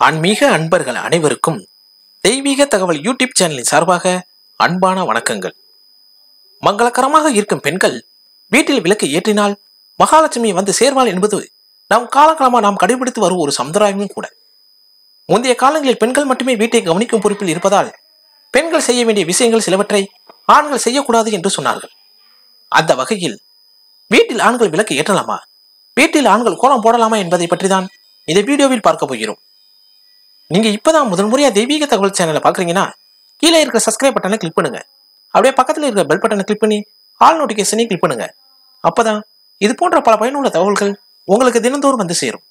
ஆன்மீக அன்பர்கள் அனைவருக்கும் தெய்வீக தகவல் யூடியூப் சேனலின் சார்பாக அன்பான வணக்கங்கள் மங்களகரமாக இருக்கும் பெண்கள் வீட்டில் விளக்கு ஏற்றினால் மகாலட்சுமி வந்து சேர்வாள் என்பது நாம் காலகாலமாக நாம் கடைபிடித்து வரும் ஒரு சமுதாயமும் கூட முந்தைய காலங்களில் பெண்கள் மட்டுமே வீட்டை கவனிக்கும் பொறுப்பில் இருப்பதால் பெண்கள் செய்ய வேண்டிய விஷயங்கள் சிலவற்றை ஆண்கள் செய்யக்கூடாது என்று சொன்னார்கள் அந்த வகையில் வீட்டில் ஆண்கள் விளக்கு ஏற்றலாமா வீட்டில் ஆண்கள் கோலம் போடலாமா என்பதை பற்றி தான் இந்த வீடியோவில் பார்க்க போகிறோம் நீங்க இப்பதான் முதல் முறையா தெய்வீக தகவல் சேனலை பாக்குறீங்கன்னா கீழே இருக்கிற சப்ஸ்கிரைப் பட்டனை கிளிக் பண்ணுங்க அப்படியே பக்கத்துல இருக்கிற பெல் பட்டனை கிளிக் பண்ணி ஆல் நோட்டிபிகேஷனையும் கிளிக் பண்ணுங்க அப்பதான் இது போன்ற பல பயனுள்ள தகவல்கள் உங்களுக்கு தினந்தோறும் வந்து சேரும்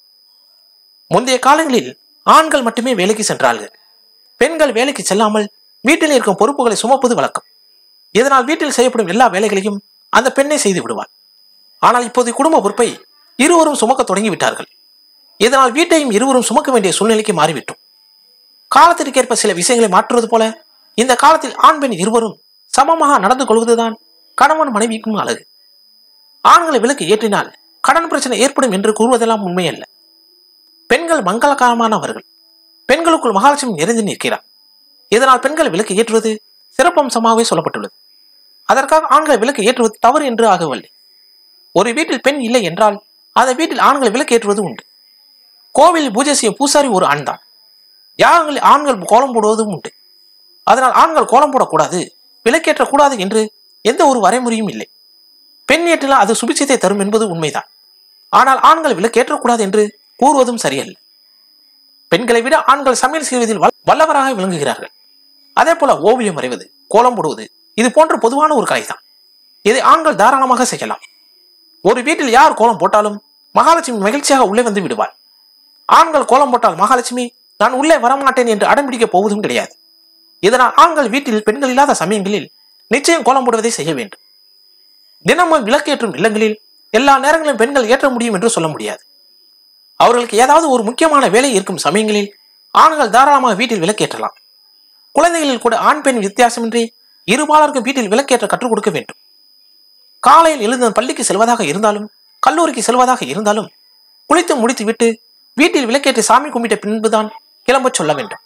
முந்தைய காலங்களில் ஆண்கள் மட்டுமே வேலைக்கு சென்றார்கள் பெண்கள் வேலைக்கு செல்லாமல் வீட்டில் இருக்கும் பொறுப்புகளை சுமப்பது வழக்கம் இதனால் வீட்டில் செய்யப்படும் எல்லா வேலைகளையும் அந்த பெண்ணை செய்து விடுவாள் ஆனால் இப்போது குடும்ப பொறுப்பை இருவரும் சுமக்க தொடங்கி விட்டார்கள் இதனால் வீட்டையும் இருவரும் சுமக்க வேண்டிய சூழ்நிலைக்கு மாறிவிட்டோம் காலத்திற்கேற்ப சில விஷயங்களை மாற்றுவது போல இந்த காலத்தில் ஆண் பெண் இருவரும் சமமாக நடந்து கொள்வதுதான் கணவன் மனைவிக்கும் அழகு ஆண்களை விலக்கு ஏற்றினால் கடன் பிரச்சனை ஏற்படும் என்று கூறுவதெல்லாம் உண்மையல்ல பெண்கள் மங்களகரமானவர்கள் பெண்களுக்குள் மகாலட்சுமி நிறைந்து நிற்கிறார் இதனால் பெண்கள் விலக்கு ஏற்றுவது சிறப்பம்சமாகவே சொல்லப்பட்டுள்ளது அதற்காக ஆண்கள் விலக்கு ஏற்றுவது தவறு என்று ஆகவில்லை ஒரு வீட்டில் பெண் இல்லை என்றால் அந்த வீட்டில் ஆண்கள் விலக்கு ஏற்றுவது உண்டு கோவிலில் பூஜை செய்யும் பூசாரி ஒரு ஆண் தான் யாகங்களில் ஆண்கள் கோலம் போடுவதும் உண்டு அதனால் ஆண்கள் கோலம் போடக்கூடாது விலக்கேற்றக்கூடாது என்று எந்த ஒரு வரைமுறையும் இல்லை பெண் ஏற்றினால் அது சுபிச்சத்தை தரும் என்பது உண்மைதான் ஆனால் ஆண்கள் விலக்கேற்றக்கூடாது என்று கூறுவதும் சரியல்ல பெண்களை விட ஆண்கள் சமையல் செய்வதில் வல்ல- வல்லவராக விளங்குகிறார்கள் அதே போல ஓவியம் வரைவது கோலம் போடுவது இது போன்ற பொதுவான ஒரு கலைதான் இதை ஆண்கள் தாராளமாக செய்யலாம் ஒரு வீட்டில் யார் கோலம் போட்டாலும் மகாலட்சுமி மகிழ்ச்சியாக உள்ளே வந்து விடுவாள் ஆண்கள் கோலம் போட்டால் மகாலட்சுமி நான் உள்ளே வரமாட்டேன் என்று அடம்பிடிக்கப் போவதும் கிடையாது இதனால் ஆண்கள் வீட்டில் பெண்கள் இல்லாத சமயங்களில் நிச்சயம் கோலம் போடுவதை செய்ய வேண்டும் தினமும் விளக்கேற்றும் இல்லங்களில் எல்லா நேரங்களிலும் பெண்கள் ஏற்ற முடியும் என்று சொல்ல முடியாது அவர்களுக்கு ஏதாவது ஒரு முக்கியமான வேலை இருக்கும் சமயங்களில் ஆண்கள் தாராளமாக வீட்டில் விளக்கேற்றலாம் குழந்தைகளில் கூட ஆண் பெண் வித்தியாசமின்றி இருபாலருக்கும் வீட்டில் விளக்கேற்ற கற்றுக் கொடுக்க வேண்டும் காலையில் எழுந்த பள்ளிக்கு செல்வதாக இருந்தாலும் கல்லூரிக்கு செல்வதாக இருந்தாலும் குளித்து முடித்துவிட்டு வீட்டில் விளக்கேற்றி சாமி கும்பிட்ட பின்புதான் கிளம்பச் சொல்ல வேண்டும்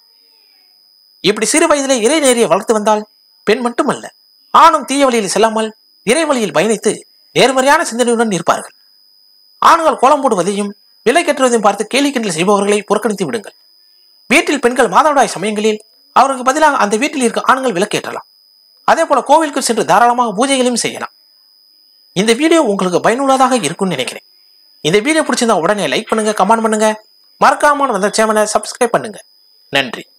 இப்படி சிறு வயதிலே இறை நேரியை வளர்த்து வந்தால் பெண் மட்டுமல்ல ஆணும் தீய வழியில் செல்லாமல் இறை வழியில் பயணித்து நேர்மறையான சிந்தனையுடன் இருப்பார்கள் ஆண்கள் கோலம் போடுவதையும் விலைக்கேற்றுவதையும் பார்த்து கேலி கிண்டல் செய்பவர்களை புறக்கணித்து விடுங்கள் வீட்டில் பெண்கள் மாதவிடாய் சமயங்களில் அவருக்கு பதிலாக அந்த வீட்டில் இருக்க ஆண்கள் விளக்கேற்றலாம் அதே போல கோவிலுக்கு சென்று தாராளமாக பூஜைகளையும் செய்யலாம் இந்த வீடியோ உங்களுக்கு பயனுள்ளதாக இருக்கும்னு நினைக்கிறேன் இந்த வீடியோ பிடிச்சிருந்தா உடனே லைக் பண்ணுங்க கமெண்ட் பண்ணுங்க மறக்காம வந்த சேனலை சப்ஸ்கிரைப் பண்ணுங்க நன்றி